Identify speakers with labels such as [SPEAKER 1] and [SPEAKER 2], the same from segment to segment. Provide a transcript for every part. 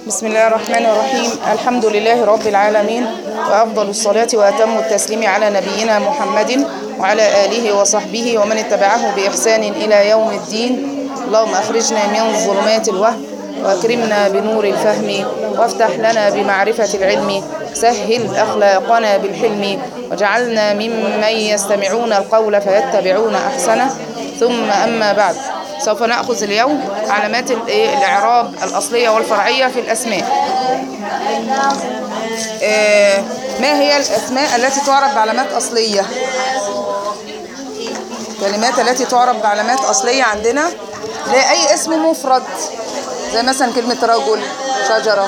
[SPEAKER 1] بسم الله الرحمن الرحيم الحمد لله رب العالمين وأفضل الصلاة وأتم التسليم على نبينا محمد وعلى آله وصحبه ومن اتبعه بإحسان إلى يوم الدين اللهم أخرجنا من ظلمات الوهم وأكرمنا بنور الفهم وافتح لنا بمعرفة العلم سهل أخلاقنا بالحلم واجعلنا ممن يستمعون القول فيتبعون أحسنه ثم أما بعد سوف نأخذ اليوم علامات الإيه؟ الإعراب الأصلية والفرعية في الأسماء آه، ما هي الأسماء التي تعرف بعلامات أصلية كلمات التي تعرف بعلامات أصلية عندنا لا أي اسم مفرد زي مثلا كلمة رجل شجرة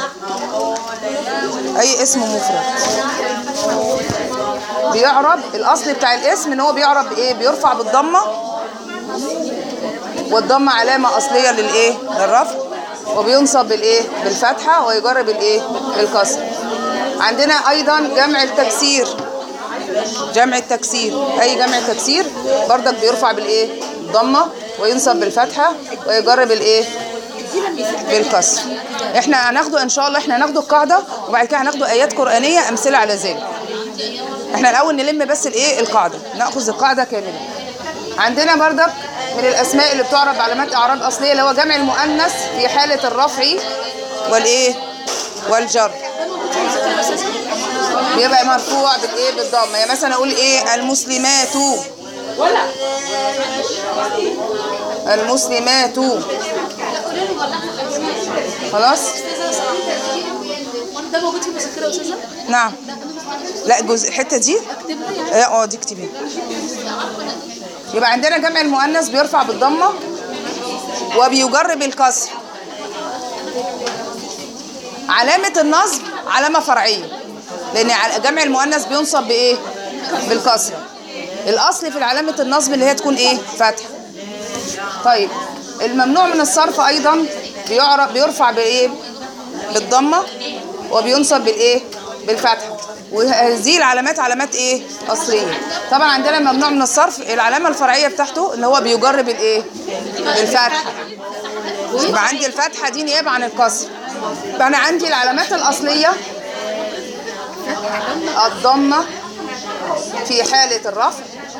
[SPEAKER 1] أي اسم مفرد بيعرب الأصل بتاع الاسم إن هو بيعرب بإيه بيرفع بالضمة والضمة علامة أصلية للإيه للرفع وبينصب بالإيه بالفتحة ويجر بالإيه بالكسر عندنا أيضا جمع التكسير جمع التكسير أي جمع تكسير بردك بيرفع بالإيه ضمة وينصب بالفتحة ويجر بالإيه بالكسر احنا هناخده ان شاء الله احنا هناخده القاعده وبعد كده هناخده ايات قرانيه امثله على ذلك احنا الاول نلم بس الايه القاعده ناخذ القاعده كامله عندنا بردك من الاسماء اللي بتعرف بعلامات اعراب اصليه اللي هو جمع المؤنث في حاله الرفع والايه والجر بيبقى مرفوع بالايه بالضمه يعني مثلا اقول ايه المسلمات المسلمات خلاص
[SPEAKER 2] ده موجود في المذكره يا استاذه
[SPEAKER 1] نعم لا الجزء الحته دي اه اه دي اكتبيها يبقى عندنا جمع المؤنث بيرفع بالضمه وبيجر بالكسر علامه النصب علامه فرعيه لان ع- جمع المؤنث بينصب بايه بالكسر الاصل في علامه النصب اللي هي تكون ايه فتحه طيب الممنوع من الصرف ايضا بيعرف بيرفع بايه بالضمه وبينصب بالايه بالفتحه وهذه العلامات علامات ايه اصليه طبعا عندنا ممنوع من الصرف العلامه الفرعيه بتاعته ان هو بيجر بالايه بالفتحه يبقى عندي الفتحه دي نيابه عن الكسر يبقى انا عندي العلامات الاصليه الضمه في حاله الرفع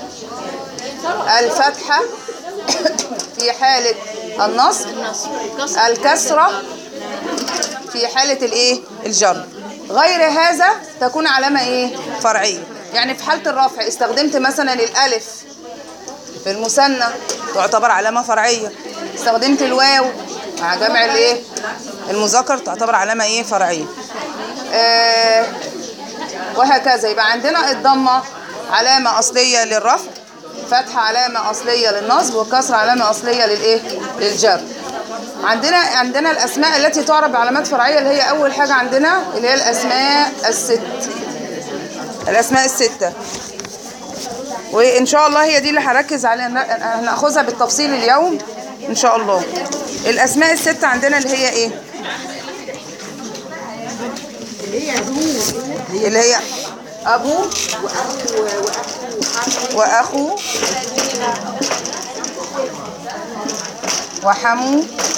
[SPEAKER 1] الفتحه في حاله النصب الكسره في حالة الايه الجر غير هذا تكون علامة ايه فرعية يعني في حالة الرفع استخدمت مثلا الالف في المثنى تعتبر علامة فرعية استخدمت الواو مع جمع الايه المذكر تعتبر علامة ايه فرعية آه وهكذا يبقى عندنا الضمة علامة أصلية للرفع فتحة علامة أصلية للنصب والكسر علامة أصلية للإيه؟ للجر عندنا عندنا الأسماء التي تعرف بعلامات فرعية اللي هي أول حاجة عندنا اللي هي الأسماء الست الأسماء الستة وإن شاء الله هي دي اللي هركز عليها هناخذها بالتفصيل اليوم إن شاء الله الأسماء الستة عندنا اللي هي إيه؟ اللي هي أبو وأخو وحمو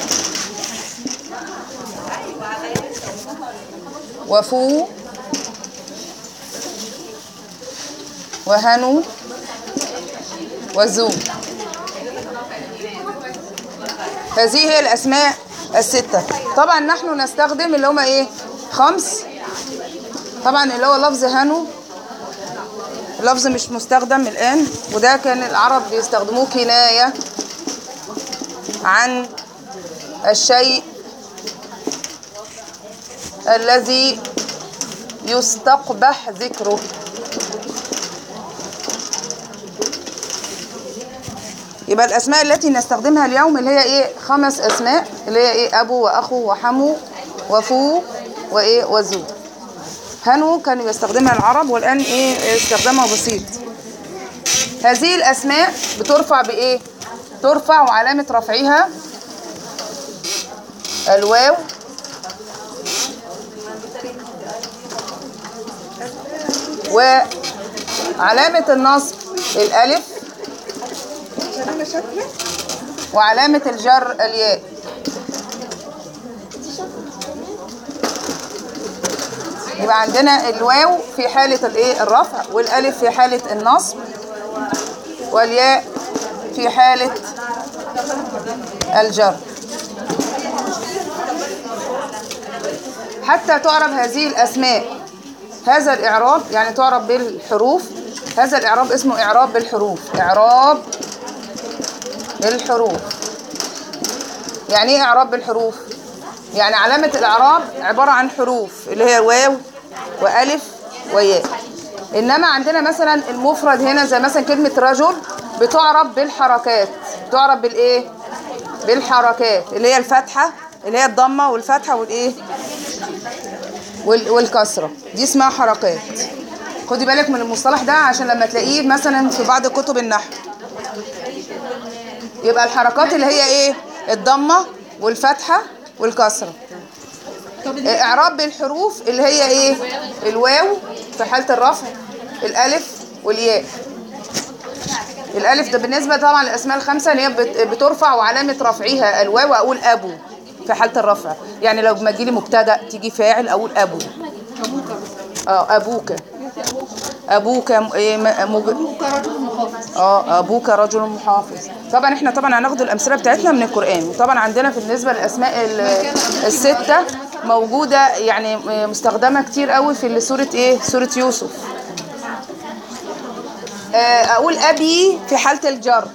[SPEAKER 1] وفو وهنو وزو هذه هي الأسماء الستة طبعا نحن نستخدم اللي هما إيه خمس طبعا اللي هو لفظ هنو لفظ مش مستخدم الآن وده كان العرب بيستخدموه كناية عن الشيء الذي يستقبح ذكره يبقى الأسماء التي نستخدمها اليوم اللي هي إيه خمس أسماء اللي هي إيه أبو وأخو وحمو وفو وإيه وزو هنو كانوا يستخدمها العرب والآن إيه استخدامها بسيط هذه الأسماء بترفع بإيه ترفع وعلامة رفعها الواو وعلامة النصب الألف وعلامة الجر الياء يبقى عندنا الواو في حالة الايه الرفع والالف في حالة النصب والياء في حالة الجر حتى تعرف هذه الأسماء هذا الإعراب يعني تعرف بالحروف هذا الإعراب اسمه إعراب بالحروف إعراب بالحروف يعني إيه إعراب بالحروف؟ يعني علامة الإعراب عبارة عن حروف اللي هي واو وألف وياء إنما عندنا مثلا المفرد هنا زي مثلا كلمة رجل بتعرب بالحركات بتعرب بالإيه؟ بالحركات اللي هي الفتحة اللي هي الضمة والفتحة والإيه؟ وال- والكسرة دي اسمها حركات خدي بالك من المصطلح ده عشان لما تلاقيه مثلا في بعض كتب النحو يبقى الحركات اللي هي ايه الضمة والفتحة والكسرة اعراب بالحروف اللي هي ايه الواو في حالة الرفع الالف والياء الالف ده بالنسبة طبعا للاسماء الخمسة اللي هي بت- بترفع وعلامة رفعها الواو اقول ابو في حالة الرفع يعني لو ما تجيلي مبتدأ تيجي فاعل اقول ابو اه ابوك ابوك م- إيه م- مج... اه ابوك رجل محافظ طبعا احنا طبعا هناخد الامثله بتاعتنا من القران وطبعا عندنا في بالنسبه للاسماء ال- السته موجوده يعني مستخدمه كتير قوي في سوره ايه سوره يوسف آه، اقول ابي في حاله الجر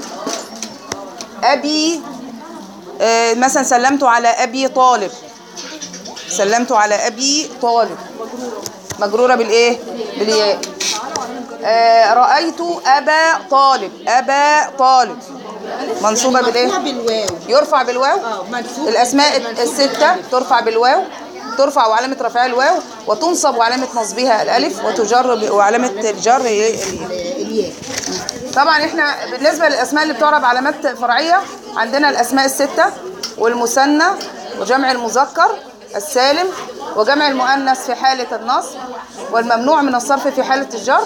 [SPEAKER 1] ابي آه، مثلا سلمت على ابي طالب سلمت على ابي طالب مجروره بالايه بالياء آه، رأيت أبا طالب أبا طالب منصوبة
[SPEAKER 2] مرفوع
[SPEAKER 1] بالإيه؟
[SPEAKER 2] بالواو
[SPEAKER 1] يرفع بالواو
[SPEAKER 2] اه مرفوع
[SPEAKER 1] الأسماء الستة ترفع بالواو ترفع وعلامة رفعها الواو وتنصب وعلامة نصبها الألف وتجر ب- وعلامة الجر إيه؟ الياء.
[SPEAKER 2] الياء
[SPEAKER 1] طبعا احنا بالنسبة للأسماء اللي بتعرب علامات فرعية عندنا الأسماء الستة والمثنى وجمع المذكر السالم وجمع المؤنث في حالة النصب والممنوع من الصرف في حالة الجر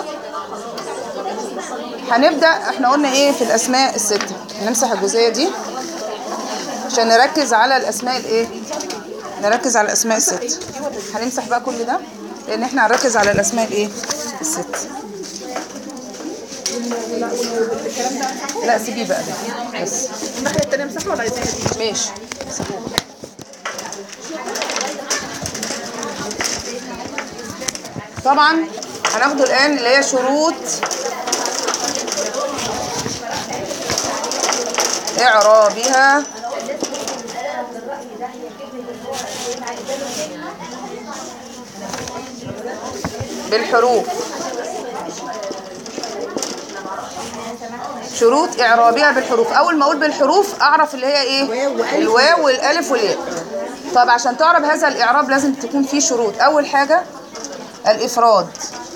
[SPEAKER 1] هنبدأ احنا قلنا ايه في الأسماء الستة نمسح الجزئية دي عشان نركز على الأسماء الايه نركز على الأسماء الست هنمسح بقى كل ده لأن احنا هنركز على الأسماء الايه الست لا سيبيه بقى ده بس
[SPEAKER 2] الناحية التانية مسافة ولا عايزين
[SPEAKER 1] ماشي طبعا هناخده الآن اللي هي شروط إعرابها بالحروف شروط إعرابها بالحروف أول ما أقول بالحروف أعرف اللي هي إيه
[SPEAKER 2] واو وألف.
[SPEAKER 1] الواو والألف والياء طب عشان تعرف هذا الإعراب لازم تكون فيه شروط أول حاجة الإفراد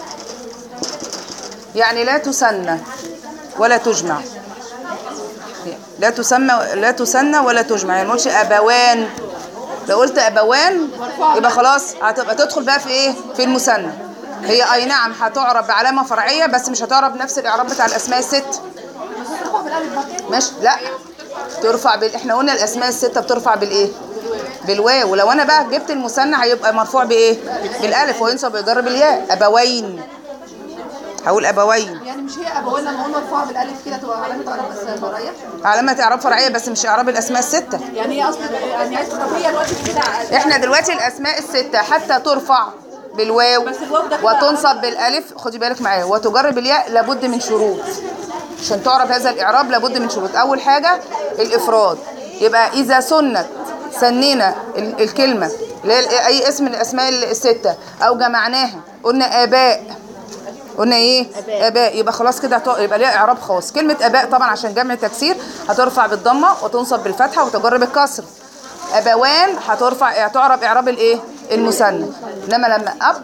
[SPEAKER 1] يعني لا تسنى ولا تجمع لا تسمى لا تسنى ولا تجمع يعني ما نقولش أبوان لو قلت أبوان يبقى خلاص هتبقى تدخل بقى في إيه في المثنى هي أي نعم هتعرب بعلامة فرعية بس مش هتعرب نفس الإعراب بتاع الأسماء الست ماشي لا ترفع بال احنا قلنا الاسماء السته بترفع بالايه بالواو ولو انا بقى جبت المثنى هيبقى مرفوع بايه بالالف وينصب ويجر بالياء ابوين هقول ابوين
[SPEAKER 3] يعني مش هي ابوين لما قلنا ارفعها بالالف كده تبقى علامه اعراب بس فرعيه
[SPEAKER 1] علامه اعراب فرعيه بس مش اعراب الاسماء السته
[SPEAKER 3] يعني هي اصلا يعني عايز طب هي دلوقتي كده
[SPEAKER 1] احنا دلوقتي الاسماء السته حتى ترفع بالواو
[SPEAKER 3] بس الواو ده كده-
[SPEAKER 1] وتنصب بالالف خدي بالك معايا وتجر بالياء لابد من شروط عشان تعرف هذا الاعراب لابد من شروط اول حاجه الافراد يبقى اذا سنت سنينا ال- الكلمه اللي هي ال- اي اسم من الاسماء السته او جمعناها قلنا اباء قلنا ايه اباء يبقى خلاص كده هتق- يبقى ليها اعراب خاص كلمه اباء طبعا عشان جمع تكسير هترفع بالضمه وتنصب بالفتحه وتجر بالكسر ابوان هترفع تعرب اعراب الايه المثنى انما لما اب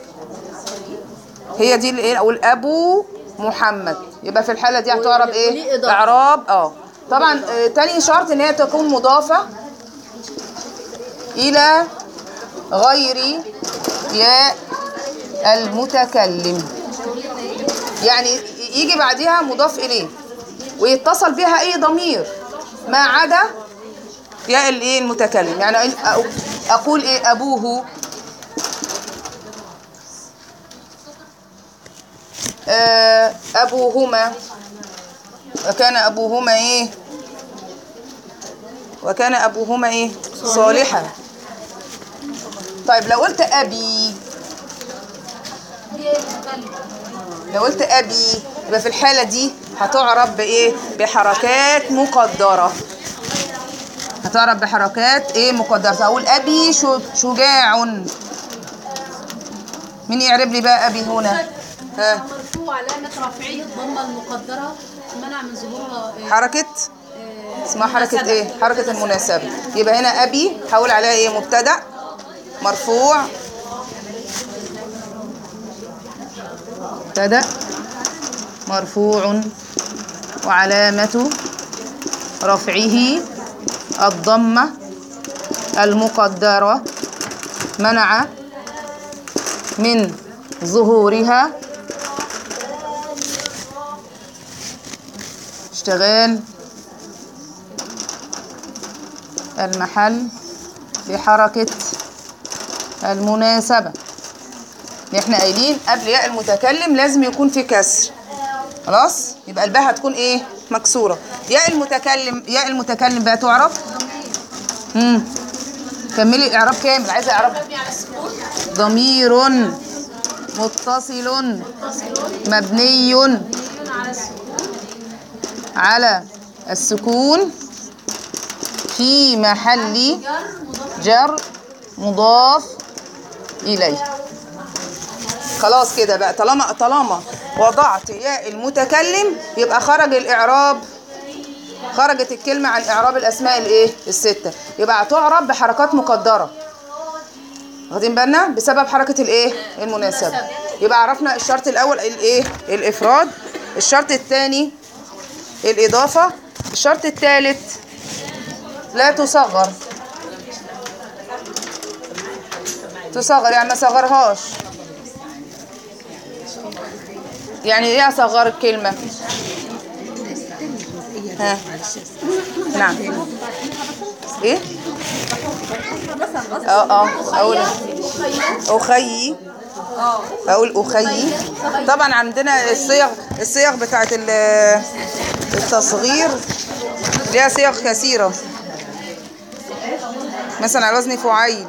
[SPEAKER 1] هي دي الايه اقول ابو محمد يبقى في الحاله دي هتعرب
[SPEAKER 2] وليه
[SPEAKER 1] ايه
[SPEAKER 2] إضافة.
[SPEAKER 1] اعراب اه طبعا آه، تاني شرط ان هي تكون مضافه الى غير ياء المتكلم يعني يجي بعدها مضاف اليه ويتصل بها اي ضمير ما عدا ياء الايه المتكلم يعني أقول- اقول ايه ابوه آه أبوهما وكان أبوهما إيه وكان أبوهما إيه صالحا طيب لو قلت أبي لو قلت أبي يبقى في الحالة دي هتعرب بإيه بحركات مقدرة هتعرب بحركات إيه مقدرة فأقول أبي شو- شجاع مين يعرب لي بقى أبي هنا ها
[SPEAKER 2] مرفوع علامة رفعه الضمة المقدرة منع من ظهورها آه،
[SPEAKER 1] حركة اسمها حركة ايه؟ حركة المناسبة يبقى هنا أبي هقول عليها ايه مبتدأ مرفوع مبتدأ مرفوع وعلامة رفعه الضمة المقدرة منع من ظهورها اشتغال المحل بحركة المناسبة اللي احنا قايلين قبل ياء المتكلم لازم يكون في كسر خلاص يبقى الباء هتكون ايه مكسورة ياء المتكلم ياء المتكلم بقى تعرف امم كملي الاعراب كامل عايزه اعراب ضمير متصل مبني على السكون في محل جر مضاف إليه خلاص كده بقى طالما طالما وضعت ياء المتكلم يبقى خرج الإعراب خرجت الكلمة عن إعراب الأسماء الإيه؟ الستة يبقى هتعرب بحركات مقدرة واخدين بالنا بسبب حركة الإيه؟ المناسبة يبقى عرفنا الشرط الأول الإيه؟ الإفراد الشرط الثاني الإضافة الشرط الثالث لا تصغر تصغر يعني ما صغرهاش يعني ايه اصغر الكلمة ها نعم ايه اه اه اقول اخيي اقول اخيي طبعا عندنا الصيغ الصيغ بتاعت ال- التصغير ليها صيغ كثيرة مثلا على وزن فعيل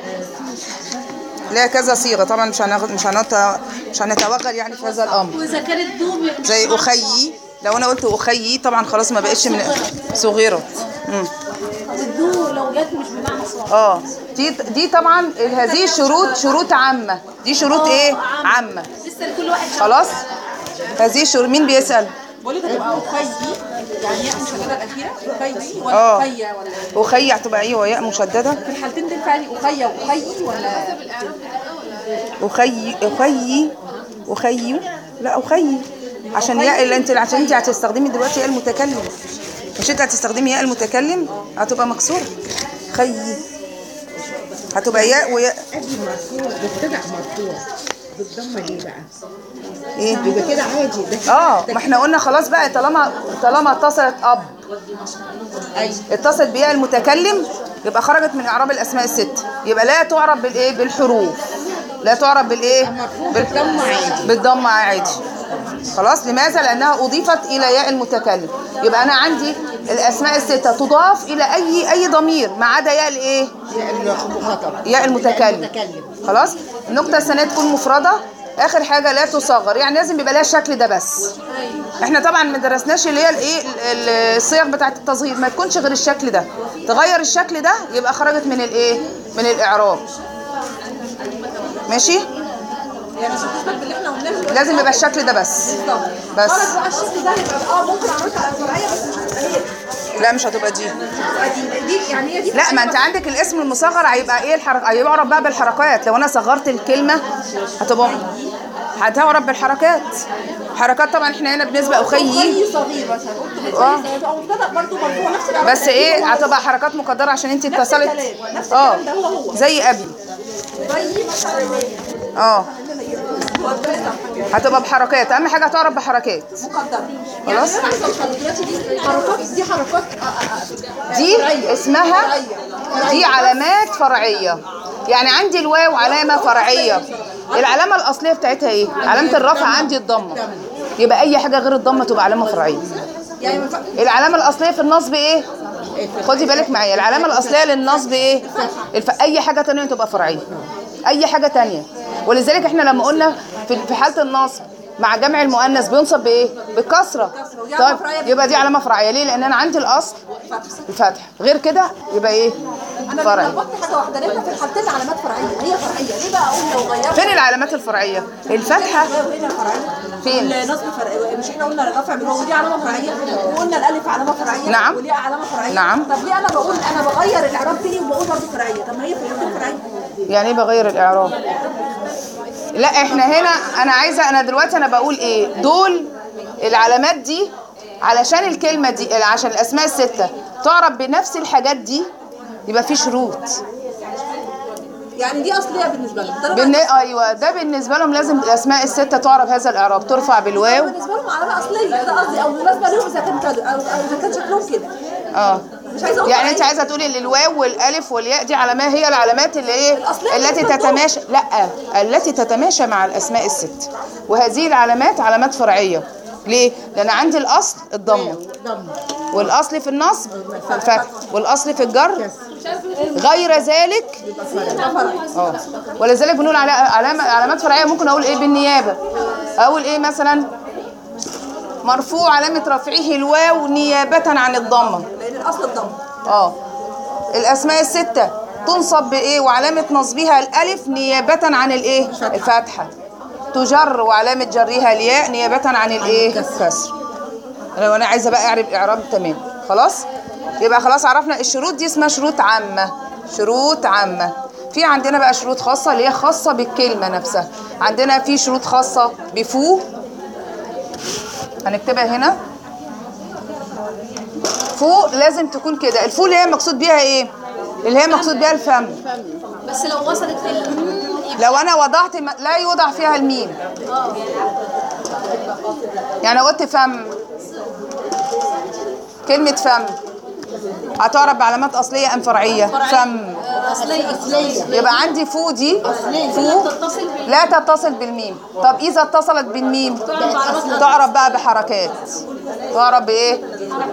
[SPEAKER 1] ليها كذا صيغة طبعا مش هناخد مش هنت مش هنتوغل يعني في هذا الأمر
[SPEAKER 2] وإذا كانت دوم
[SPEAKER 1] زي أخيي لو أنا قلت أخيي طبعا خلاص ما بقتش من صغيرة مم.
[SPEAKER 2] الدو لو جت مش بمعنى صغير
[SPEAKER 1] اه دي دي طبعا هذه شروط شروط عامة دي شروط ايه عامة
[SPEAKER 2] لسه لكل واحد
[SPEAKER 1] خلاص هذه شروط مين بيسأل
[SPEAKER 3] بقول لك هتبقى اخيي يعني ياء مشدده الاخيره اخيي ولا
[SPEAKER 1] اه
[SPEAKER 3] اخيه ولا
[SPEAKER 1] أخي هتبقى ايه وياء مشددة
[SPEAKER 3] في الحالتين دول فعلي اخيه واخيي ولا
[SPEAKER 1] أخي أخي أخي لا أخي عشان ياء اللي انت عشان انت هتستخدمي دلوقتي ياء المتكلم مش انت هتستخدمي ياء المتكلم هتبقى مكسورة خي هتبقى ياء وياء
[SPEAKER 4] ادي مرفوع مبتدع مرفوع بالضمه ليه بقى؟
[SPEAKER 1] ايه
[SPEAKER 4] يبقى كده عادي ده
[SPEAKER 1] اه ما احنا قلنا خلاص بقى طالما طالما اتصلت اب اتصلت بياء المتكلم يبقى خرجت من اعراب الاسماء الست يبقى لا تعرب بالايه بالحروف لا تعرب بالايه
[SPEAKER 4] بالضمه عادي
[SPEAKER 1] بالضمه عادي خلاص لماذا لانها اضيفت الى ياء المتكلم يبقى انا عندي الاسماء السته تضاف الى اي اي ضمير ما عدا ياء الايه
[SPEAKER 4] يعني خطر
[SPEAKER 1] ياء المتكلم
[SPEAKER 4] المتكلم
[SPEAKER 1] خلاص النقطة الثانية تكون مفردة آخر حاجة لا تصغر يعني لازم يبقى لها الشكل ده بس احنا طبعا ما درسناش اللي هي الايه ال- الصيغ بتاعة التصغير ما تكونش غير الشكل ده تغير الشكل ده يبقى خرجت من الايه من الإعراب ماشي
[SPEAKER 3] يعني عشان تثبت باللي احنا قلناه دلوقتي
[SPEAKER 1] لازم يبقى الشكل ده بس بس
[SPEAKER 3] خلاص بقى الشكل ده يبقى اه ممكن اعملها على الفرعيه بس مش هتبقى هي
[SPEAKER 1] لا مش هتبقى دي
[SPEAKER 3] دي دي يعني هي دي
[SPEAKER 1] لا ما انت عندك الاسم المصغر هيبقى ايه الحركة هيعرف بقى بالحركات لو انا صغرت الكلمة هتبقى هتعرف بالحركات حركات طبعا احنا هنا بالنسبة اخيي
[SPEAKER 3] اخيي صغير مثلا قلت
[SPEAKER 1] اه.
[SPEAKER 3] اخيي صغير او مبتدا برضه مرفوع نفس العلاقه
[SPEAKER 1] بس ايه هتبقى حركات مقدرة عشان انت
[SPEAKER 3] نفس
[SPEAKER 1] اتصلت
[SPEAKER 3] الكلام، نفس
[SPEAKER 1] اه
[SPEAKER 3] الكلام ده هو هو.
[SPEAKER 1] زي ابي
[SPEAKER 3] اخيي مثلا
[SPEAKER 1] اه
[SPEAKER 3] مقدره
[SPEAKER 1] هتبقى بحركات اهم حاجة هتعرف بحركات
[SPEAKER 3] مقدره
[SPEAKER 1] خلاص.
[SPEAKER 3] يعني انا عايزه اوصل دلوقتي دي حركات دي حركات آه، آه، آه.
[SPEAKER 1] دي
[SPEAKER 3] فرعية.
[SPEAKER 1] اسمها
[SPEAKER 3] فرعية.
[SPEAKER 1] دي علامات فرعية يعني عندي الواو علامة فرعية العلامه الاصليه بتاعتها ايه علامه الرفع عندي الضمه يبقى اي حاجه غير الضمه تبقى علامه فرعيه
[SPEAKER 3] يعني ما ينفع-
[SPEAKER 1] العلامه الاصليه في النصب ايه خدي بالك معايا العلامه الاصليه للنصب ايه الف... اي حاجه تانية تبقى فرعيه اي حاجه تانية ولذلك احنا لما قلنا في في حاله النصب مع جمع المؤنث بينصب بايه بالكسره
[SPEAKER 3] ودي علامة
[SPEAKER 1] طيب
[SPEAKER 3] فرعية.
[SPEAKER 1] يبقى دي علامه فرعيه ليه لان انا عندي الاصل الفتح غير كده يبقى ايه
[SPEAKER 3] انا
[SPEAKER 1] فرعي
[SPEAKER 3] لما لخبطت حاجه واحده لان في الحالتين علامات فرعيه هي فرعيه ليه بقى اقول لو غيرت
[SPEAKER 1] فين العلامات الفرعيه الفتحه
[SPEAKER 3] وهنا فرعيه
[SPEAKER 1] فين
[SPEAKER 3] النصب فرعي مش احنا قلنا رفع بالواو ودي علامه فرعيه وقلنا الالف علامه فرعيه
[SPEAKER 1] نعم.
[SPEAKER 3] وليها علامه فرعيه
[SPEAKER 1] نعم.
[SPEAKER 3] طب ليه انا بقول انا بغير الاعراب تاني وبقول برضه فرعيه طب ما هي في الاخر فرعيه
[SPEAKER 1] يعني ايه بغير الاعراب لا احنا هنا انا عايزه انا دلوقتي انا بقول ايه دول العلامات دي علشان الكلمه دي عشان الاسماء السته تعرف بنفس الحاجات دي يبقى في شروط
[SPEAKER 3] يعني دي اصليه بالنسبه لهم ده
[SPEAKER 1] بالن... ايوه ده بالنسبه لهم لازم الاسماء السته تعرف هذا الاعراب ترفع بالواو
[SPEAKER 3] بالنسبه لهم علامه اصليه ده قصدي او بالنسبه لهم اذا كان كده او أو اذا كان شكلهم كده
[SPEAKER 1] اه
[SPEAKER 3] مش عايزه اقول
[SPEAKER 1] يعني انت
[SPEAKER 3] فرعية.
[SPEAKER 1] عايزه تقولي ان الواو والالف والياء دي علامات هي العلامات اللي ايه
[SPEAKER 3] الأصلية
[SPEAKER 1] التي
[SPEAKER 3] بالنسبة لهم.
[SPEAKER 1] تتماشى لا التي تتماشى مع الاسماء الست وهذه العلامات علامات فرعيه ليه لان عندي الاصل الضمه والاصل في النصب الفتح والاصل في الجر غير ذلك اه ولذلك بنقول على علامه علامات فرعيه ممكن اقول ايه بالنيابه اقول ايه مثلا مرفوع علامه رفعه الواو نيابه عن الضمه
[SPEAKER 3] لان الاصل الضم
[SPEAKER 1] اه الاسماء السته تنصب بايه وعلامه نصبها الالف نيابه عن الايه الفتحه تجر وعلامه جرها الياء نيابه عن الايه الكسر لو انا عايزه بقى اعرب اعراب تمام خلاص يبقى خلاص عرفنا الشروط دي اسمها شروط عامه شروط عامه في عندنا بقى شروط خاصه اللي هي خاصه بالكلمه نفسها عندنا في شروط خاصه بفو هنكتبها هنا فوق لازم تكون كده الفوق اللي هي مقصود بيها ايه اللي هي مقصود بيها الفم
[SPEAKER 2] بس لو وصلت لل
[SPEAKER 1] لو انا وضعت م- لا يوضع فيها الميم يعني لو قلت فم كلمة فم هتعرف بعلامات أصلية أم فرعية فم
[SPEAKER 2] اصليه اصليه
[SPEAKER 1] يبقى عندي فو دي فو
[SPEAKER 2] تتصل بال-
[SPEAKER 1] لا تتصل بالميم طب إذا اتصلت بالميم
[SPEAKER 2] تعرف بعلامات
[SPEAKER 1] تعرف بقى بحركات تعرف بإيه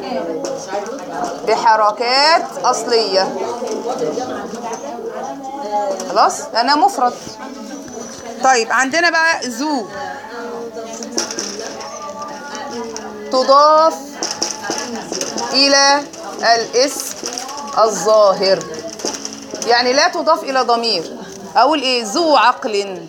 [SPEAKER 1] بحركات أصلية خلاص لأنها مفرد طيب عندنا بقى ذو تضاف إلى الاسم الظاهر يعني لا تضاف إلى ضمير أقول إيه ذو عقل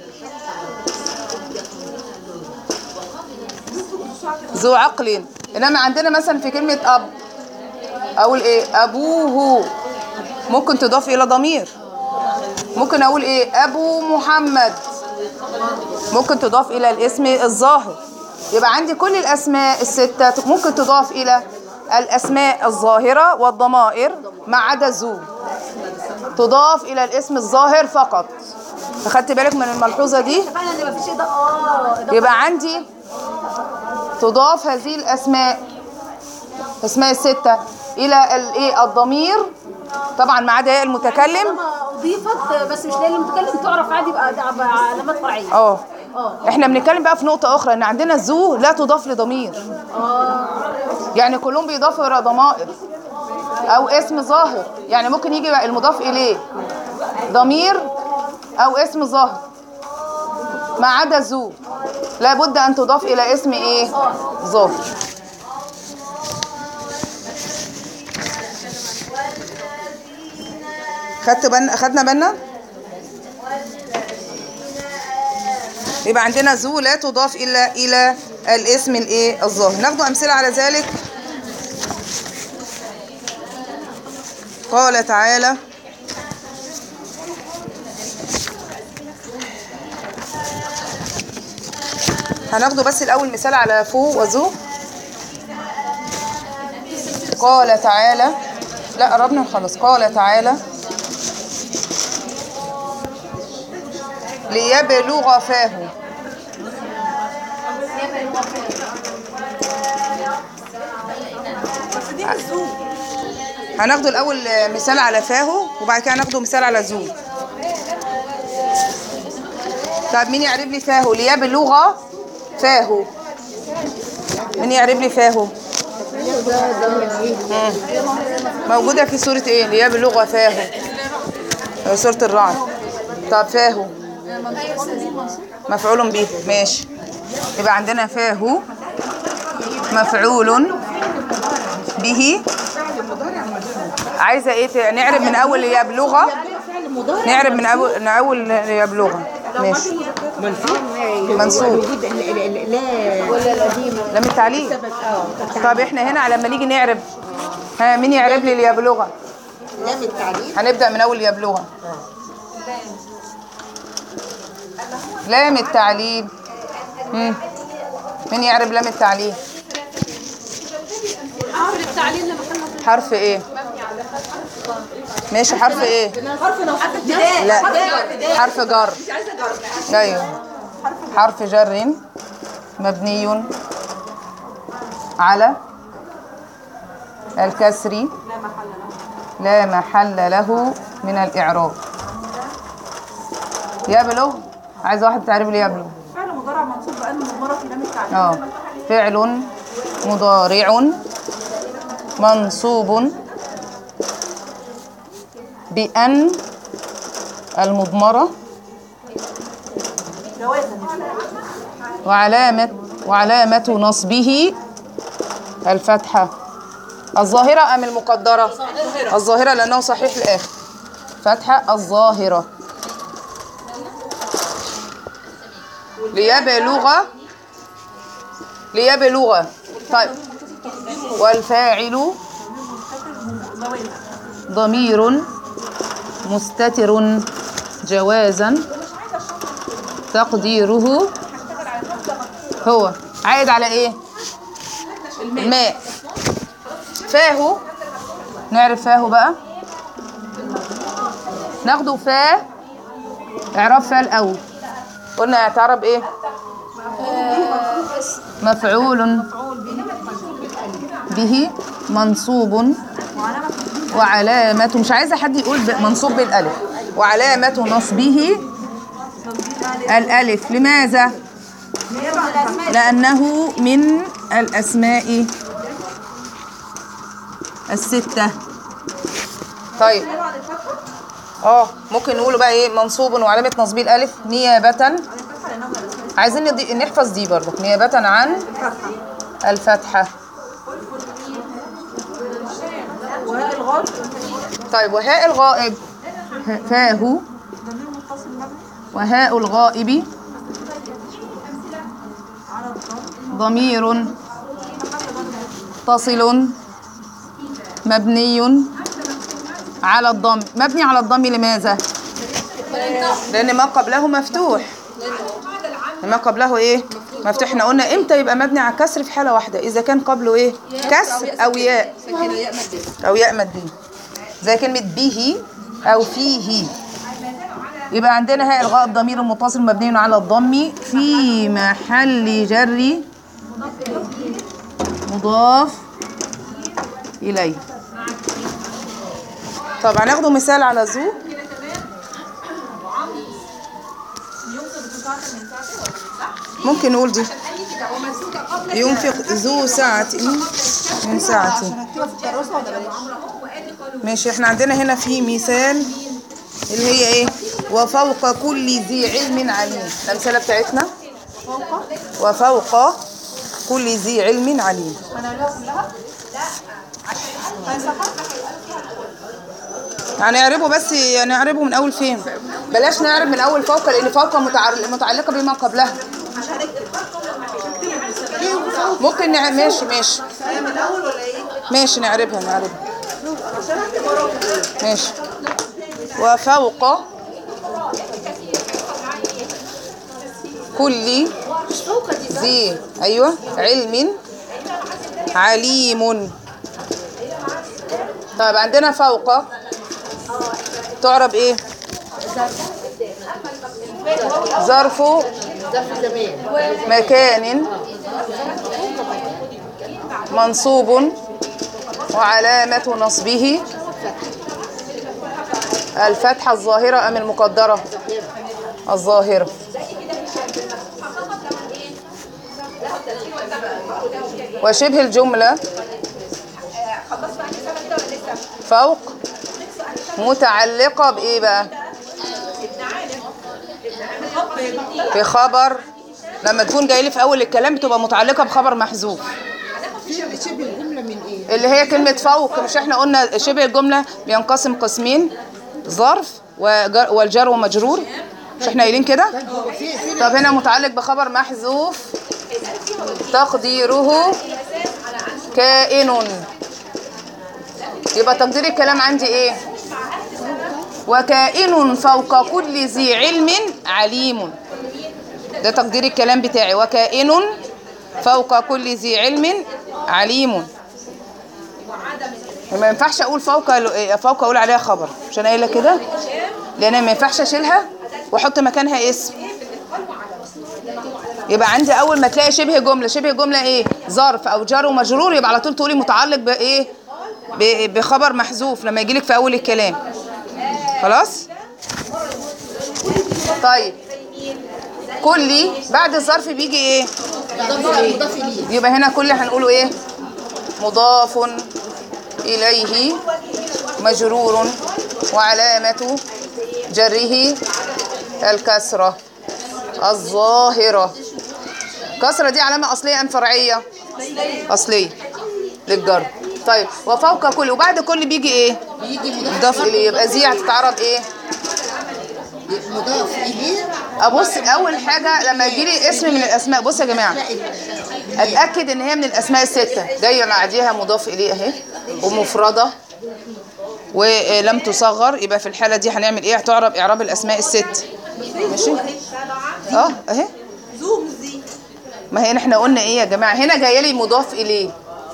[SPEAKER 1] ذو عقل إنما عندنا مثلا في كلمة أب أقول إيه أبوه ممكن تضاف إلى ضمير ممكن أقول إيه أبو محمد ممكن تضاف إلى الاسم الظاهر يبقى عندي كل الأسماء الستة ممكن تضاف إلى الأسماء الظاهرة والضمائر ما عدا ذو تضاف إلى الاسم الظاهر فقط أخدت بالك من الملحوظة دي
[SPEAKER 3] فعلا ان مفيش اضاءه اه إضاءة.
[SPEAKER 1] يبقى عندي تضاف هذه الأسماء الأسماء الستة إلى الإيه الضمير طبعا ما عدا ياء المتكلم
[SPEAKER 2] طالما اضيفت بس مش لاقي المتكلم تعرف عادي بقى ده بقى علامات فرعيه
[SPEAKER 1] اه احنا بنتكلم بقى في نقطة أخرى إن عندنا الذو لا تضاف لضمير يعني كلهم بيضافوا إلى ضمائر أو اسم ظاهر يعني ممكن يجي بقى المضاف إليه ضمير أو اسم ظاهر ما عدا ذو لابد أن تضاف إلى اسم إيه ظاهر خدت بالنا خدنا بالنا يبقى عندنا ذو لا تضاف الا الى الاسم الايه الظاهر ناخد امثله على ذلك قال تعالى هناخده بس الاول مثال على فو وذو قال تعالى لا قربنا نخلص قال تعالى ليبلغ فاه هناخده الاول مثال على فاه وبعد كده هناخده مثال على ذو طب مين يعرب لي فاهو ليبلغ فاهو مين يعرب لي فاهو مم. موجودة في سورة ايه ليبلغ فاهو آه، سورة الرعد طب فاهو مفعول به ماشي يبقى عندنا فاهو مفعول به عايزه ايه تا- نعرب من اول ليبلغ نعرب من اول من اول ليبلغ ماشي منصوب
[SPEAKER 4] وجود ال- ال- ال- لا ولا القديم
[SPEAKER 1] لم التعليم
[SPEAKER 4] اه
[SPEAKER 1] طب احنا هنا لما نيجي نعرب ها مين يعرب لي ليبلغ
[SPEAKER 4] لام التعليم
[SPEAKER 1] هنبدا من اول ليبلغ لام التعليم مم. مين يعرب لام التعليم
[SPEAKER 2] عامل التعليل لما كنا
[SPEAKER 1] حرف ايه ماشي حرف ايه لا حرف جر ايوه حرف جر مبني على الكسر لا محل له من الاعراب يبلغ عايز واحد تعرف لي يبلغ
[SPEAKER 3] فعل مضارع منصوب بأن مضمرة في لام التعليم
[SPEAKER 1] اه فعل مضارع منصوب بأن المضمرة وعلامة وعلامة نصبه الفتحة الظاهرة أم المقدرة؟ الظاهرة لأنه صحيح الآخر فتحة الظاهرة ليبلغ ليبلغ طيب والفاعل ضمير مستتر جوازا تقديره هو عائد على ايه الماء فاهو نعرف فاهو بقى ناخده فا اعراب فا الاول قلنا اعترب ايه مفعول به منصوب وعلامة مش عايزة حد يقول ب- منصوب بالألف وعلامة نصبه الألف لماذا؟ لأنه من الأسماء الستة طيب اه ممكن نقوله بقى ايه منصوب وعلامة نصبه الألف نيابة عايزين ندي- نحفظ دي برضه نيابة عن الفتحة
[SPEAKER 3] وهاء الغار
[SPEAKER 1] طيب وهاء الغائب ه- فاه وهاء الغائب ضمير متصل مبني على الضم مبني على الضم لماذا لان ما قبله مفتوح ما قبله ايه مفتوح احنا قلنا امتى يبقى مبني على الكسر في حاله واحده اذا كان قبله ايه كسر او ياء او ياء ماديه زي كلمه به او فيه يبقى عندنا هاء الغاء ضمير متصل مبني على الضم في محل جر مضاف اليه طب هناخده مثال على ذو ممكن نقول دي ينفق ذو ساعة من ساعته ماشي احنا عندنا هنا في مثال اللي هي ايه وفوق كل ذي علم عليم الامثله بتاعتنا وفوق كل ذي علم عليم هنعربه بس نعربه من اول فين بلاش نعرب من اول فوق لان فوق متعر- متعلقه بما قبلها ممكن نعرب ماشي ماشي ماشي نعربها نعربها ماشي وفوق كل ذي ايوه علم عليم طيب عندنا فوق تعرب ايه ظرف مكان منصوب وعلامة نصبه الفتحة الظاهرة أم المقدرة الظاهرة وشبه الجملة فوق متعلقة بإيه بقى بخبر لما تكون جاي لي في أول الكلام بتبقى متعلقة بخبر محذوف
[SPEAKER 4] شبه شبه الجملة من ايه؟
[SPEAKER 1] اللي هي كلمة فوق مش احنا قلنا شبه الجملة بينقسم قسمين ظرف وجر والجر ومجرور مش احنا قايلين كده
[SPEAKER 4] في في
[SPEAKER 1] طب هنا متعلق بخبر محذوف تقديره كائن يبقى تقدير الكلام عندي ايه وكائن فوق كل ذي علم عليم ده تقدير الكلام بتاعي وكائن فوق كل ذي علم عليم ما ينفعش اقول فوق فوق اقول عليها خبر مش انا قايله كده لان ما ينفعش اشيلها واحط مكانها اسم يبقى عندي اول ما تلاقي شبه جمله شبه جمله ايه ظرف او جار ومجرور يبقى على طول تقولي متعلق بايه ب- بخبر محذوف لما يجيلك في اول الكلام خلاص طيب كلي بعد الظرف بيجي ايه
[SPEAKER 3] مضاف اليه
[SPEAKER 1] يبقى هنا كل هنقوله ايه مضاف اليه مجرور وعلامه جره الكسره الظاهره كسره دي علامه اصليه ام فرعيه اصليه للجر طيب وفوق كل وبعد كل بيجي ايه
[SPEAKER 3] بيجي مضاف
[SPEAKER 1] مضاف اليه يبقى دي هتتعرب ايه
[SPEAKER 3] مضاف اليه
[SPEAKER 1] ابص اول حاجه لما يجي لي اسم من الاسماء بص يا جماعه اتاكد ان هي من الاسماء السته جايه معديها مضاف اليه اهي ومفرده ولم تصغر يبقى في الحاله دي هنعمل ايه هتعرب اعراب الاسماء الست ماشي اه اهي ما هي احنا قلنا ايه يا جماعه هنا جايه لي مضاف اليه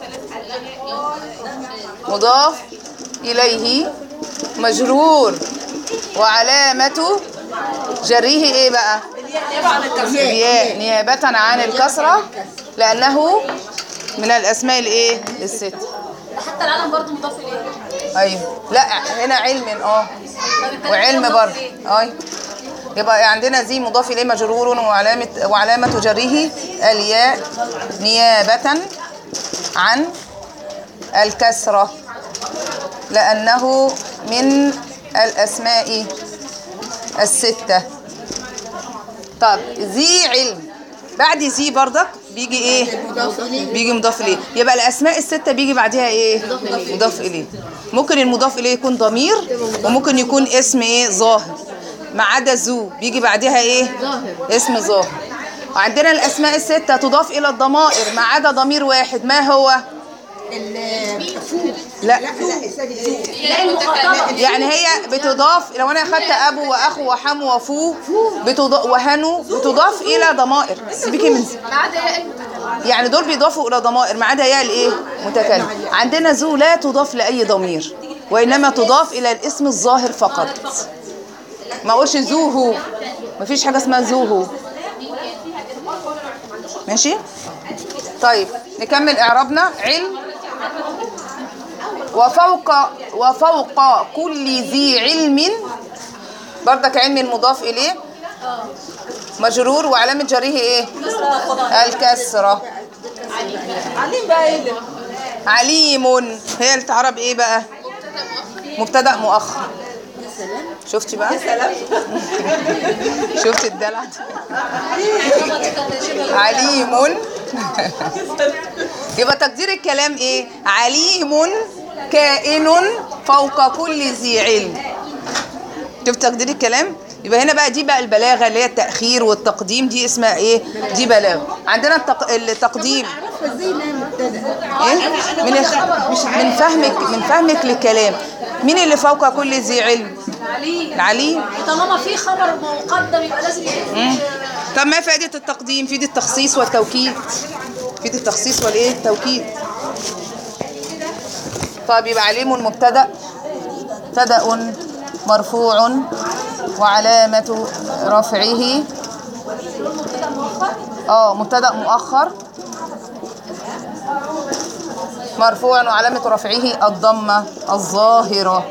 [SPEAKER 1] مضاف اليه مجرور وعلامه جره ايه بقى الياء نيابة عن الكسرة لأنه من الأسماء الإيه؟ الست
[SPEAKER 2] حتى العالم برضه مضاف اليه
[SPEAKER 1] أيوه لا هنا علم اه وعلم برضه أيوه يبقى عندنا ذي مضاف إليه مجرور وعلامة وعلامة جره الياء نيابة عن الكسرة لأنه من الأسماء الستة طب ذي علم بعد ذي برضك بيجي ايه
[SPEAKER 3] مضاف اليه
[SPEAKER 1] بيجي مضاف اليه يبقى الاسماء السته بيجي بعدها ايه مضاف اليه ممكن المضاف اليه يكون ضمير وممكن يكون اسم ايه ظاهر ما عدا ذو بيجي بعدها ايه
[SPEAKER 3] ظاهر.
[SPEAKER 1] اسم ظاهر وعندنا الاسماء السته تضاف الى الضمائر ما عدا ضمير واحد ما هو
[SPEAKER 3] الفو
[SPEAKER 1] لا
[SPEAKER 3] لا استني
[SPEAKER 2] لا المخاطبه
[SPEAKER 1] يعني هي بتضاف لو انا اخدت ابو واخو وحمو وفو بتضاف وهنو بتضاف الى ضمائر سيبيكي من
[SPEAKER 2] ما عدا ياء المتكلم
[SPEAKER 1] يعني دول بيضافوا الى ضمائر ما عدا ياء الايه متكلم عندنا ذو لا تضاف لاي ضمير وانما تضاف الى الاسم الظاهر فقط ما اقولش ذوه مفيش حاجه اسمها ذوه ماشي طيب نكمل اعرابنا علم وفوق وفوق كل ذي علم بردك علم مضاف اليه مجرور وعلامه جره ايه الكسره
[SPEAKER 3] عليم بقى ايه
[SPEAKER 1] عليم هي التعرب ايه بقى مبتدا مؤخر شفتي بقى شفتي الدلع عليم يبقى تقدير الكلام ايه عليم كائن فوق كل ذي علم شوف تقدير الكلام يبقى هنا بقى دي بقى البلاغه اللي هي التاخير والتقديم دي اسمها ايه دي بلاغه عندنا التق... التقديم
[SPEAKER 3] عارفه ازاي انها مبتدا
[SPEAKER 1] ايه من الخ... من فهمك من فهمك للكلام مين اللي فوق كل ذي علم
[SPEAKER 2] علي
[SPEAKER 1] العلي
[SPEAKER 2] طالما في خبر مقدم يبقى لازم
[SPEAKER 1] مم. طب ما فائده التقديم فائده التخصيص والتوكيد فائده التخصيص والايه التوكيد طب يبقى عليم مبتدا مبتدا مرفوع وعلامه رفعه اه مبتدا مؤخر مرفوع وعلامة رفعه الضمة الظاهرة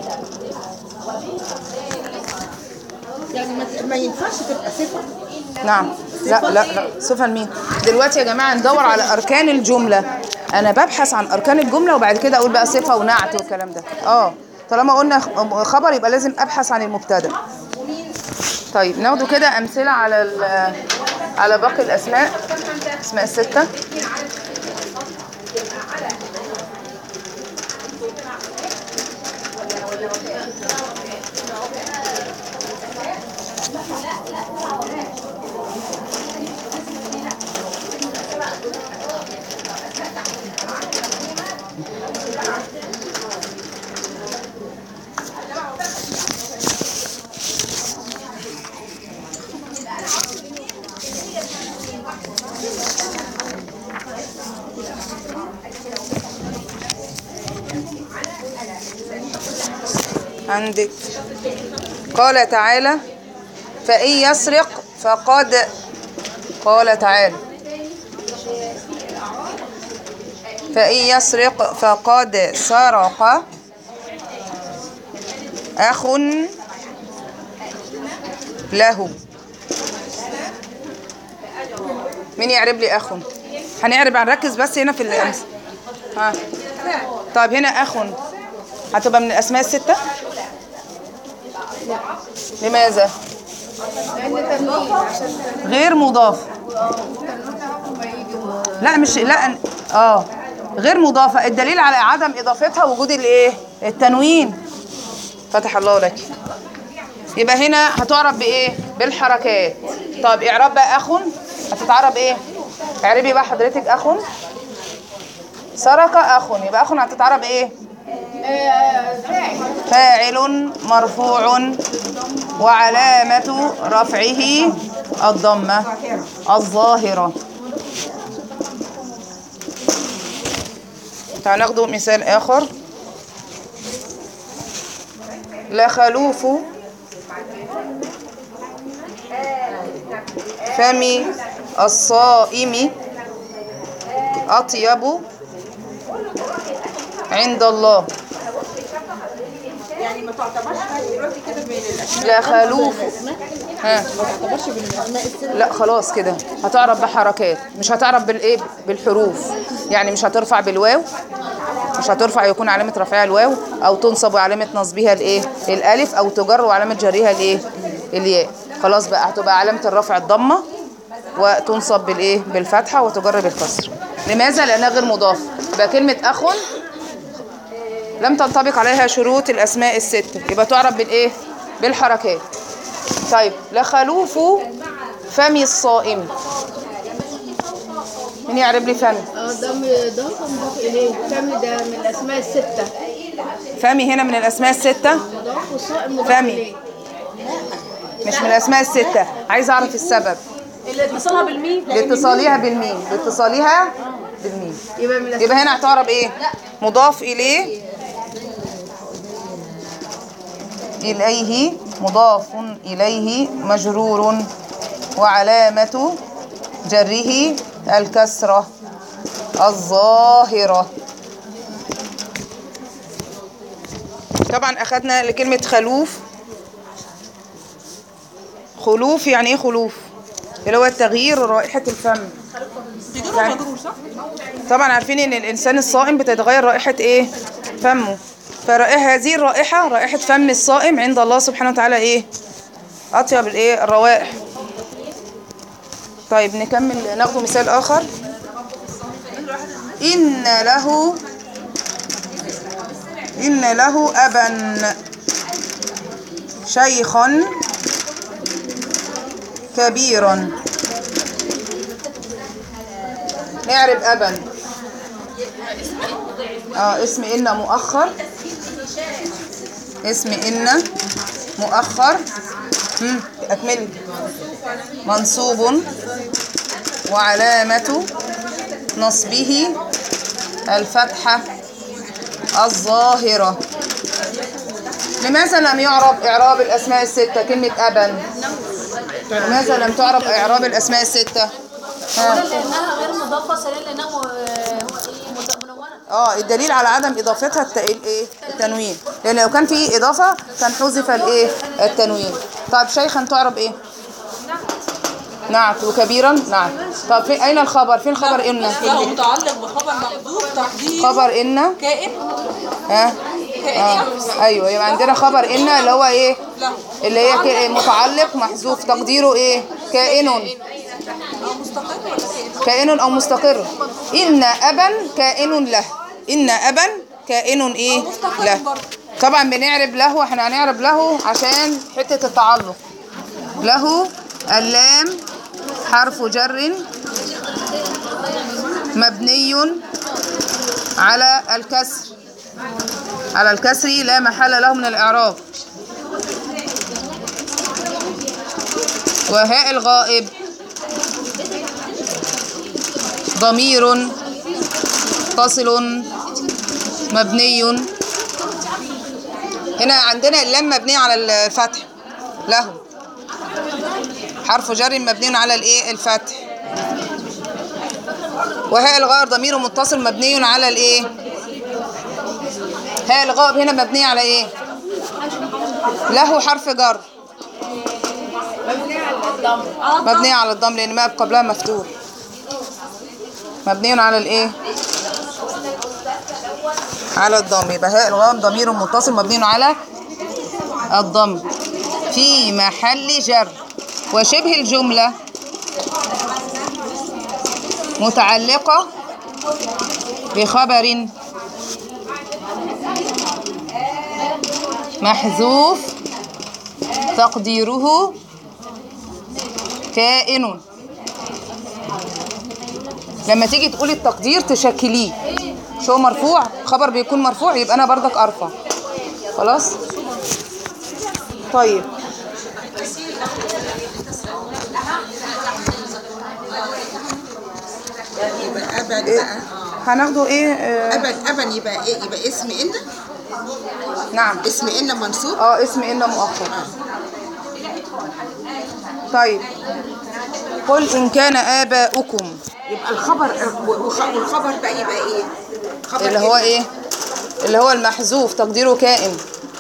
[SPEAKER 3] يعني ما, ما ينفعش تبقى صفه
[SPEAKER 1] نعم لا لا لا صفة لمين دلوقتي يا جماعة ندور على أركان الجملة انا ببحث عن اركان الجمله وبعد كده اقول بقى صفه ونعت والكلام ده اه طالما قلنا خ- خبر يبقى لازم ابحث عن المبتدا طيب ناخده كده امثله على ال- على باقي الاسماء اسماء السته عندك قال تعالى فإن يسرق فقد قال تعالى فإن يسرق فقد سرق أخ له مين يعرب لي أخ هنعرب هنركز بس هنا في الأمس ها طيب هنا أخ هتبقى من الأسماء الستة لماذا غير مضاف لا مش لا اه غير مضافة الدليل على عدم إضافتها وجود الايه التنوين فتح الله لك يبقى هنا هتعرب بايه بالحركات طب اعراب بقى اخ هتتعرب ايه اعربي بقى حضرتك اخ سرق اخ يبقى اخ هتتعرب ايه فاعل مرفوع وعلامة رفعه الضمة الظاهرة تعال ناخد مثال آخر لخلوف فم الصائم أطيب عند الله
[SPEAKER 3] يعني ما تعتبرش دلوقتي كده بين الاشياء
[SPEAKER 1] لخلوف ها
[SPEAKER 3] ما تعتبرش بين الاسماء الست
[SPEAKER 1] لا خلاص كده هتعرف بحركات مش هتعرف بالايه بالحروف يعني مش هترفع بالواو مش هترفع يكون علامة رفعها الواو او تنصب وعلامة نصبها الايه الالف او تجر وعلامة جرها الايه الياء خلاص بقى هتبقى علامة الرفع الضمة وتنصب بالايه بالفتحة وتجر بالكسر لماذا لانها غير مضافة يبقى كلمة اخ لم تنطبق عليها شروط الاسماء الستة يبقى تعرف بالايه بالحركات طيب لخلوف فم الصائم مين يعرب لي فم
[SPEAKER 2] اه ده مضاف مضاف اليه فم ده من الاسماء السته
[SPEAKER 1] فمي هنا من الاسماء الستة
[SPEAKER 2] مضاف والصائم مضاف
[SPEAKER 1] فمي.
[SPEAKER 2] اليه
[SPEAKER 1] مش من الاسماء الستة عايز اعرف السبب
[SPEAKER 2] اللي اتصلها بالميم
[SPEAKER 1] لاتصالها بالميم لاتصالها بالميم
[SPEAKER 2] يبقى من الاسماء
[SPEAKER 1] يبقى هنا هتعرب ايه مضاف اليه اليه مضاف اليه مجرور وعلامة جره الكسرة الظاهرة طبعا اخدنا لكلمة خلوف خلوف يعني ايه خلوف اللي هو تغيير رائحة الفم يعني طبعا عارفين ان الانسان الصائم بتتغير رائحة ايه فمه فرائحة هذه الرائحة رائحة فم الصائم عند الله سبحانه وتعالى ايه اطيب الايه الروائح طيب نكمل ناخد مثال اخر ان له ان له ابا شيخا كبيرا نعرب أبا اه اسم إن مؤخر اسم إن مؤخر هم، أكمل منصوب وعلامة نصبه الفتحة الظاهرة لماذا لم يعرب إعراب الأسماء الستة كلمة أبا لماذا لم تعرب إعراب الأسماء الستة ها.
[SPEAKER 2] لانها غير مضافه ثانيا لانها م- مت- منونه
[SPEAKER 1] اه الدليل على عدم اضافتها الت... الايه التنوين لان لو كان في اضافه كان حذف الايه التنوين طيب شيخا تعرب ايه نعت وكبيرا نعت طب في اين الخبر فين خبر ان
[SPEAKER 3] له متعلق بخبر محذوف تقدير
[SPEAKER 1] خبر ان
[SPEAKER 3] كائن
[SPEAKER 1] ها اه ايوه يبقى عندنا خبر ان اللي هو ايه
[SPEAKER 3] له
[SPEAKER 1] اللي هي ك- متعلق محذوف تقديره ايه كائن
[SPEAKER 3] او مستقر ولا كائن
[SPEAKER 1] كائن او مستقر ان ابا كائن له ان ابا كائن ايه
[SPEAKER 3] مستقر
[SPEAKER 1] له
[SPEAKER 3] برضه.
[SPEAKER 1] طبعا بنعرب له احنا هنعرب له عشان حته التعلق له اللام حرف جر مبني على الكسر على الكسر لا محل له من الاعراب وهاء الغائب ضمير متصل مبني هنا عندنا اللام مبنية على الفتح له حرف جر مبني على الايه الفتح وهاء الغائب ضمير متصل مبني على الايه هاء الغائب هنا مبنية على ايه له حرف جر مبنية على الضم لان ما قبلها مفتوح مبني على الايه على الضم يبقى هاء الغام ضمير متصل مبني على الضم في محل جر وشبه الجملة متعلقة بخبر محذوف تقديره كائن لما تيجي تقولي التقدير تشكليه مش هو مرفوع خبر بيكون مرفوع يبقى انا بردك ارفع خلاص طيب
[SPEAKER 5] يبقى أبد
[SPEAKER 1] إيه؟
[SPEAKER 5] بقى
[SPEAKER 1] هناخده ايه آه
[SPEAKER 5] أبد أبد يبقى إيه يبقى اسم إن
[SPEAKER 1] نعم
[SPEAKER 5] اسم إن منصوب
[SPEAKER 1] اه اسم ان مؤخر طيب قل ان كان اباؤكم
[SPEAKER 5] يبقى الخبر وخ- والخبر بقى يبقى إيه؟ خبر
[SPEAKER 1] اللي هو ايه اللي هو المحذوف تقديره كائن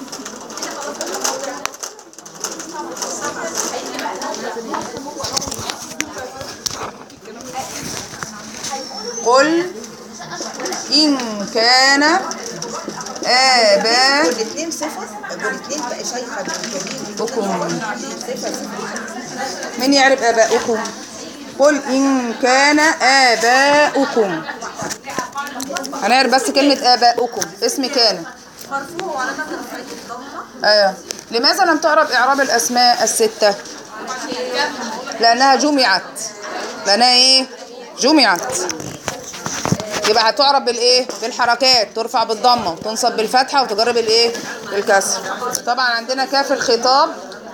[SPEAKER 1] قل إن كان آباؤكم
[SPEAKER 5] والاثنين صفة والاثنين بقى شيخة كبير صفة صفة
[SPEAKER 1] من يعرف آباؤكم قل إن كان آباؤكم هنعرف بس كلمة آباؤكم اسم كان
[SPEAKER 3] مرفوع وعلامة رفعه الضمة
[SPEAKER 1] ايوه لماذا لم تعرب إعراب الأسماء الستة لأنها جمعت لأنها إيه جمعت يبقى هتعرب بالايه بالحركات ترفع بالضمه وتنصب بالفتحه وتجرب الايه بالكسر طبعا عندنا كاف الخطاب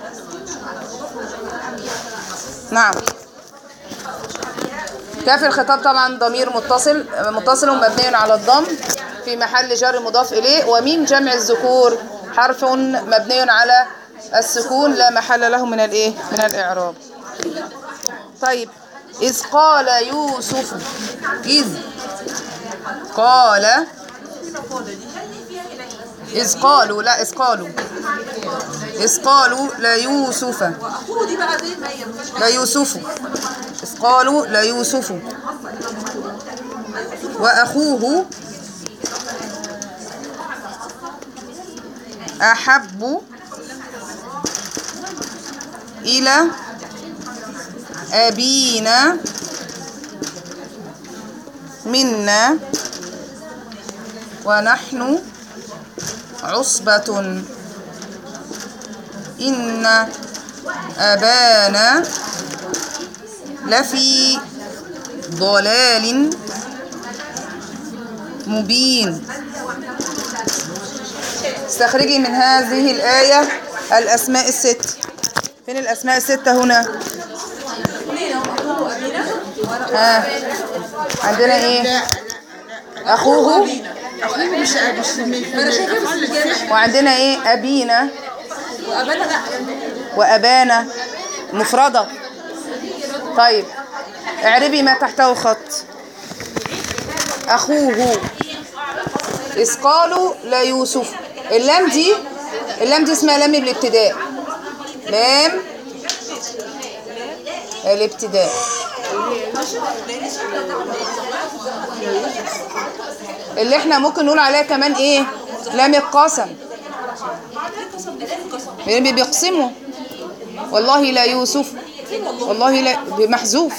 [SPEAKER 1] نعم كاف الخطاب طبعا ضمير متصل متصل مبني على الضم في محل جر مضاف اليه وميم جمع الذكور حرف مبني على السكون لا محل له من الايه من الاعراب طيب إذ قال يوسف إذ قال إذ قالوا لا إذ قالوا إذ قالوا لا يوسف
[SPEAKER 3] أخوه دي بقى زي ما هي مفيش
[SPEAKER 1] لا يوسف إذ قالوا لا يوسف وأخوه أحب إلى أبينا منا ونحن عصبة إن أبانا لفي ضلال مبين استخرجي من هذه الآية الأسماء الست فين الأسماء الستة هنا ها عندنا ايه أخوه
[SPEAKER 5] أخوه مش مش من
[SPEAKER 3] أنا شايفاه بس الجامع
[SPEAKER 1] وعندنا ايه أبينا
[SPEAKER 3] وأبانا لا
[SPEAKER 1] وأبانا مفردة طيب اعربي ما تحته خط أخوه إذ قالوا لا يوسف اللام دي اللام دي اسمها لام الابتداء لام الابتداء اللي احنا ممكن نقول عليها كمان ايه لام القسم يعني بيقسموا والله لا يوسف والله لا بمحذوف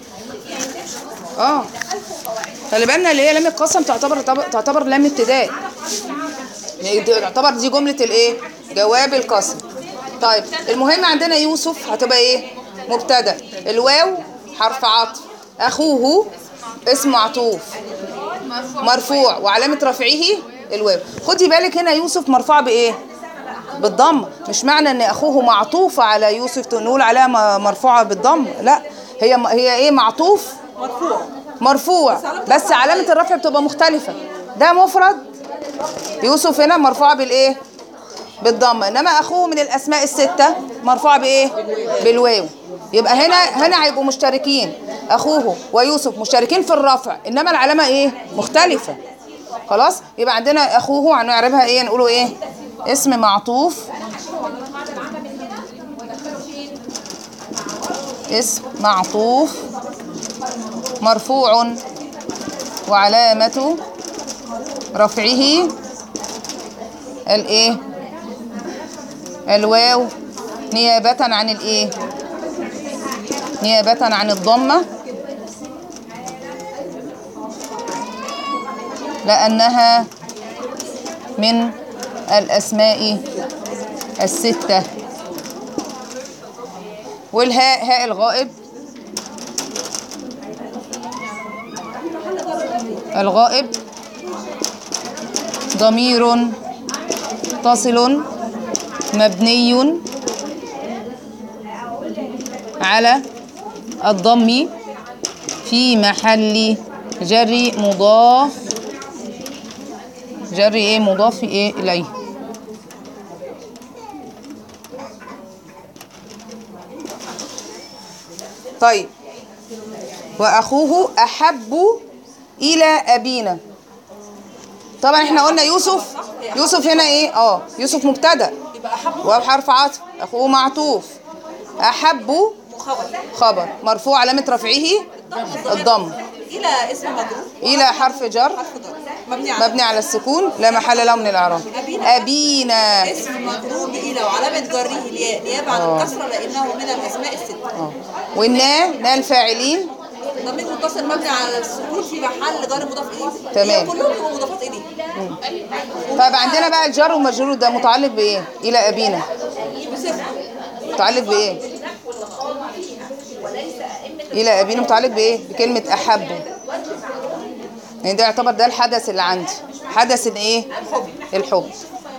[SPEAKER 1] اه خلي بالنا اللي هي لام القسم تعتبر تعتبر لام ابتداء يعني دي- تعتبر دي جملة الايه جواب القسم طيب المهم عندنا يوسف هتبقى ايه مبتدا الواو حرف عطف اخوه اسم معطوف مرفوع وعلامة رفعه الواو خدي بالك هنا يوسف مرفوع بايه بالضم مش معنى ان اخوه معطوف على يوسف نقول عليها م- مرفوعه بالضم لا هي هي ايه معطوف
[SPEAKER 3] مرفوع
[SPEAKER 1] مرفوع بس علامه الرفع بتبقى مختلفه ده مفرد يوسف هنا مرفوعه بالايه بالضم انما اخوه من الاسماء السته مرفوعه بايه بالواو يبقى هنا هنا هيبقوا مشتركين اخوه ويوسف مشتركين في الرفع انما العلامه ايه مختلفه خلاص يبقى عندنا اخوه هنعربها ايه نقوله ايه اسم معطوف اسم معطوف مرفوع وعلامة رفعه الايه الواو نيابة عن الايه نيابة عن الضمة لأنها من الأسماء الستة والهاء هاء الغائب الغائب ضمير متصل مبني على الضم في محل جر مضاف جر ايه مضاف ايه اليه طيب واخوه احب الى ابينا طبعا احنا قلنا يوسف يوسف هنا ايه اه يوسف مبتدا
[SPEAKER 3] يبقى احب
[SPEAKER 1] وهو حرف عطف اخوه معطوف احب
[SPEAKER 3] خبر
[SPEAKER 1] خبر مرفوع علامه رفعه الضم
[SPEAKER 3] الى اسم مجرور
[SPEAKER 1] الى حرف جر
[SPEAKER 3] حرف جر مبني على
[SPEAKER 1] مبني على السكون لا محل له من الاعراب ابينا
[SPEAKER 3] اسم مجرور بإلى وعلامة جره الياء نيابة عن الكسرة لأنه من الأسماء الستة
[SPEAKER 1] اه والنا نا الفاعلين
[SPEAKER 3] ضمير متصل مبني على السكون في محل جر مضاف إليه
[SPEAKER 1] تمام.
[SPEAKER 3] هي كلهم بيبقوا مضافات إليه
[SPEAKER 1] طيب عندنا بقى الجر والمجرور ده متعلق بايه الى ابينا
[SPEAKER 3] بصفر
[SPEAKER 1] متعلق بايه الى ابينا متعلق بايه بكلمه احب يعني ده يعتبر ده الحدث اللي عندي حدث الايه الحب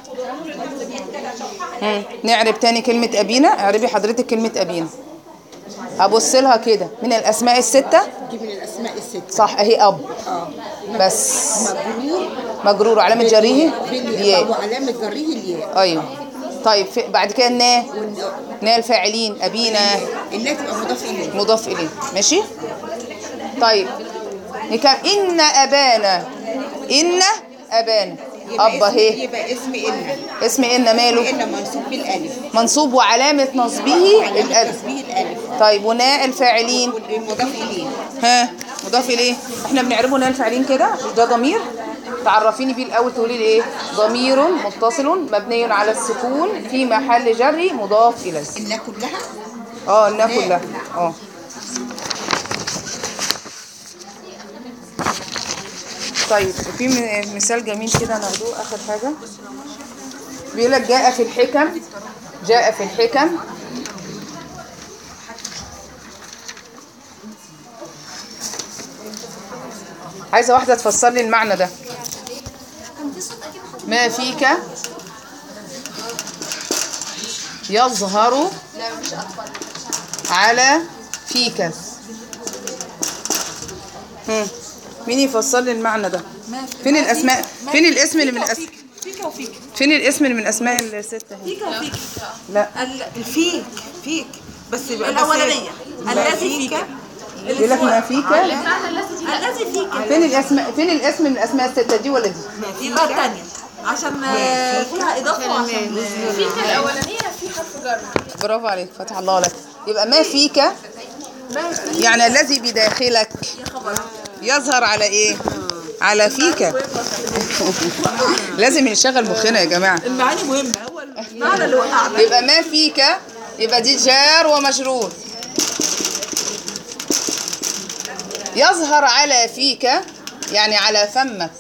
[SPEAKER 1] مم. نعرب تاني كلمة أبينا اعربي حضرتك كلمة أبينا أبص لها كده من الأسماء الستة
[SPEAKER 4] دي من الاسماء الست
[SPEAKER 1] صح أهي أب
[SPEAKER 4] اه
[SPEAKER 1] بس
[SPEAKER 4] مجرور
[SPEAKER 1] مجرور علامة جريه
[SPEAKER 4] بالياء
[SPEAKER 1] ياء
[SPEAKER 4] وعلامه جره الياء
[SPEAKER 1] أيوه طيب في بعد كده النا نا الفاعلين أبينا
[SPEAKER 4] الناس تبقى مضاف اليه
[SPEAKER 1] مضاف إليه ماشي طيب نكمل إن أبانا إن أبانا أب
[SPEAKER 4] يبقى اسم-
[SPEAKER 1] أهي
[SPEAKER 4] يبقى اسم ان
[SPEAKER 1] اسم إن ماله
[SPEAKER 4] ان منصوب بالالف
[SPEAKER 1] منصوب وعلامة نصبه
[SPEAKER 4] علامه
[SPEAKER 1] الألف
[SPEAKER 4] تسبيه الالف
[SPEAKER 1] طيب وناء الفاعلين
[SPEAKER 4] والمضاف اليه
[SPEAKER 1] ها مضاف اليه احنا بنعربه ناء الفاعلين كده ده ضمير تعرفيني بيه الاول تقولي لي ايه ضمير متصل مبني على السكون في محل جر مضاف اليه
[SPEAKER 4] النا كلها
[SPEAKER 1] اه النا كلها اه طيب في م- مثال جميل كده ناخدوه اخر حاجه بيقول لك جاء في الحكم جاء في الحكم عايزه واحده تفسر لي المعنى ده ما فيك يظهر على فيك هم. مين يفسر لي المعنى ده فين الاسماء فين الاسم اللي من الاسماء
[SPEAKER 3] فيك وفيك
[SPEAKER 1] فين الاسم اللي من الاسماء الستة هنا
[SPEAKER 3] فيك وفيك
[SPEAKER 1] لا
[SPEAKER 3] ال- الفيك فيك بس يبقى
[SPEAKER 5] الأولانية.
[SPEAKER 3] الذي فيك
[SPEAKER 1] يقول لك ما فيك
[SPEAKER 3] الذي فيك
[SPEAKER 1] فين الاسماء فين الاسم من الاسماء الستة دي ولا دي
[SPEAKER 3] يبقى الثانية عشان آه، فيها إضافة وعشان
[SPEAKER 1] برافو عليك فتح الله لك يبقى ما فيك يعني الذي بداخلك يظهر على ايه على فيك لازم نشغل مخنا يا جماعه
[SPEAKER 3] المعاني مهمه هو المعنى اللي وقعنا
[SPEAKER 1] يبقى ما فيك يبقى دي جار ومجرور يظهر على فيك يعني على فمك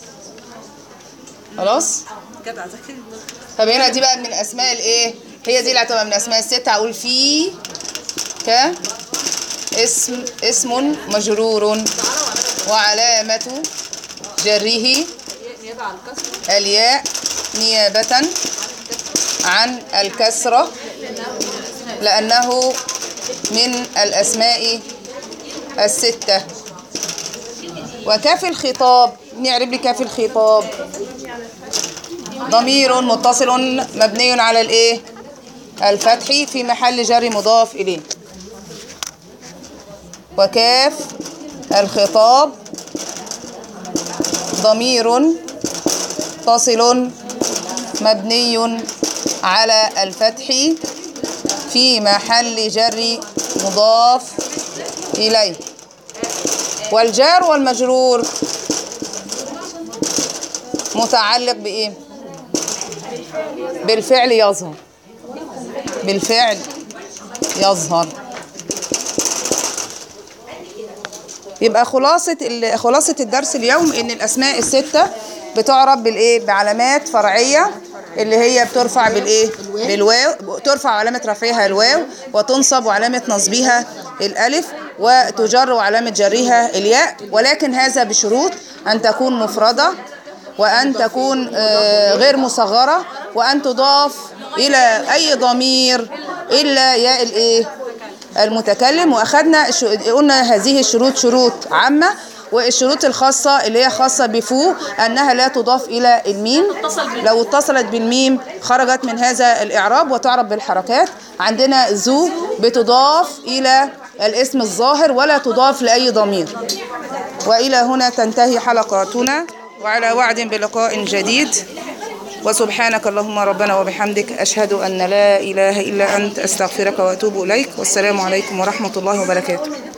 [SPEAKER 1] خلاص
[SPEAKER 3] جدع ذاكري
[SPEAKER 1] طب هنا دي بقى من اسماء الايه هي دي اللي هتبقى من اسماء الستة هقول في ك اسم اسم مجرور وعلامة جره
[SPEAKER 3] نيابه على الكسر
[SPEAKER 1] الياء نيابة عن الكسرة لأنه من الأسماء الستة وكاف الخطاب نعرف لي كاف الخطاب ضمير متصل مبني على الايه الفتح في محل جر مضاف اليه وكاف الخطاب ضمير متصل مبني على الفتح في محل جر مضاف إليه والجار والمجرور متعلق بإيه؟ بالفعل يظهر بالفعل يظهر يبقى خلاصة ال- خلاصة الدرس اليوم إن الأسماء الستة بتعرب بالإيه؟ بعلامات فرعية اللي هي بترفع بالإيه؟ بالواو ترفع علامة رفعها الواو وتنصب وعلامة نصبها الألف وتجر وعلامة جرها الياء ولكن هذا بشروط أن تكون مفردة وأن تكون آه، غير مصغرة وأن تضاف إلى أي ضمير إلا ياء الإيه؟ المتكلم واخدنا الش- قلنا هذه الشروط شروط عامه والشروط الخاصة اللي هي خاصة بفو أنها لا تضاف إلى الميم لو اتصلت بالميم خرجت من هذا الإعراب وتعرب بالحركات عندنا ذو بتضاف إلى الاسم الظاهر ولا تضاف لأي ضمير وإلى هنا تنتهي حلقاتنا وعلى وعد بلقاء جديد وسبحانك اللهم ربنا وبحمدك أشهد أن لا إله إلا أنت أستغفرك وأتوب إليك والسلام عليكم ورحمة الله وبركاته